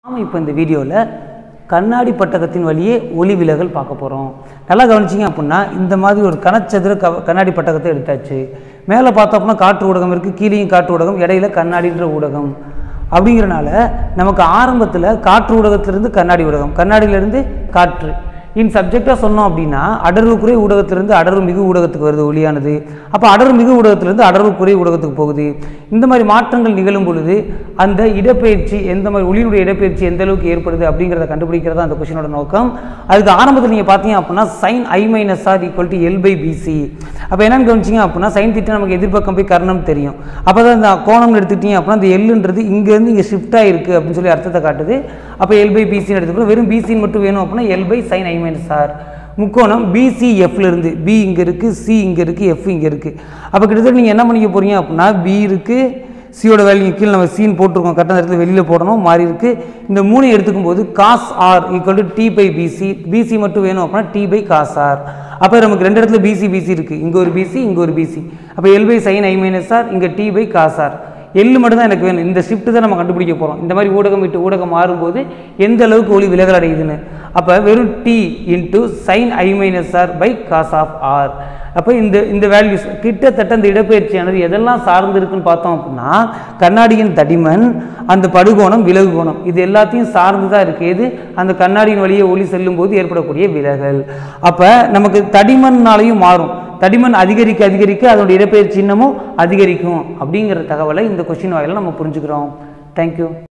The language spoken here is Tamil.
நாம் இப்போ இந்த வீடியோவில் கண்ணாடி பட்டகத்தின் வழியே ஒளி விலகல் பார்க்க போகிறோம் நல்லா கவனிச்சிங்க அப்படின்னா இந்த மாதிரி ஒரு கனச்சதுர க கண்ணாடி பட்டகத்தை எடுத்தாச்சு மேலே பார்த்தோம் அப்படின்னா காற்று ஊடகம் இருக்குது கீழேயும் காற்று ஊடகம் இடையில கண்ணாடின்ற ஊடகம் அப்படிங்கிறனால நமக்கு ஆரம்பத்தில் காற்று ஊடகத்திலிருந்து கண்ணாடி ஊடகம் கண்ணாடியிலிருந்து காற்று இன் சப்ஜெக்டாக சொன்னோம் அப்படின்னா அடர்வு குறை ஊடகத்திலிருந்து அடர்வு மிகு ஊடகத்துக்கு வருது ஒளியானது அப்போ அடர்வு மிகு ஊடகத்திலிருந்து அடர்வு குறை ஊடகத்துக்கு போகுது இந்த மாதிரி மாற்றங்கள் நிகழும் பொழுது அந்த இடப்பெயர்ச்சி எந்த மாதிரி ஒளியினுடைய இடப்பெயர்ச்சி எந்த அளவுக்கு ஏற்படுது அப்படிங்கிறத கண்டுபிடிக்கிறது அந்த கொஷினோட நோக்கம் அதுக்கு ஆரம்பத்தில் நீங்கள் பார்த்தீங்க அப்படின்னா sine I minus R equal to L by PC அப்போ என்னன்னு கவனிச்சிங்க அப்படின்னா சைன் திட்டம் நமக்கு எதிர்பக்கம் போய் கர்ணம் தெரியும் அப்போ தான் இந்த கோணம்னு எடுத்துக்கிட்டீங்க அப்படின்னா அந்த எல்லுன்றது இங்கேருந்து இங்கே ஷிஃப்ட் ஆகிருக்கு அப்படின்னு சொல்லி அர்த்தத்தை காட்டுது அப்போ எல் பை பிசின்னு எடுத்துக்கிறோம் வெறும் பிசின்னு மட்டும் வேணும் அப்படின்னா L by sine I minus R முக்கோணம் பிசிஎஃப்ல இருந்து பி இங்கே இருக்குது சி இங்கே இருக்குது எஃப் இங்கே இருக்குது அப்போ கிட்டத்தட்ட நீங்கள் என்ன பண்ணிக்க போறீங்க அப்படின்னா பி இருக்குது சியோட வேல்யூ கீழே நம்ம சீன் போட்டிருக்கோம் கரெக்டாக இடத்துல வெளியில் போடணும் மாறி இருக்கு இந்த மூணையும் எடுத்துக்கும் போது cos R equal to D by PC PC மட்டும் வேணும் அப்படின்னா டி பை காஸ் ஆர் அப்போ நமக்கு ரெண்டு இடத்துல பிசி பிசி இருக்குது இங்கே ஒரு பிசி இங்கே ஒரு பிசி அப்போ L by sine I minus R இங்கே டி பை காஸ் ஆர் எள்ளு மட்டும் தான் எனக்கு வேணும் இந்த ஷிஃப்ட் தான் நம்ம கண்டுபிடிக்க போகிறோம் இந்த மாதிரி ஊடகம் விட்டு ஊடகம் மாறும்போது எந்த அளவுக்கு ஒளி விலகல் அடையுதுன்னு அப்போ வெறும் D into sine I minus R by cos of R அப்போ இந்த இந்த வேல்யூஸ் கிட்டத்தட்ட இந்த இடப்பெயர்ச்சியானது எதெல்லாம் சார்ந்து இருக்குன்னு பார்த்தோம் அப்படின்னா கண்ணாடியின் தடிமன் அந்த படுகோணம் விலகு கோணம் இது எல்லாத்தையும் சார்ந்து தான் இருக்குது எது அந்த கண்ணாடியின் வழியே ஒளி செல்லும் போது ஏற்படக்கூடிய விலகல் அப்போ நமக்கு தடிமன்னாலையும் மாறும் தடிமன் அதிகரிக்க அதிகரிக்க அதனுடைய இடப்பெயர்ச்சி சின்னமும் அதிகரிக்கும் அப்படிங்கிற தகவலை இந்த கொஸ்டின் வாயில நம்ம புரிஞ்சுக்கிறோம் தேங்க்யூ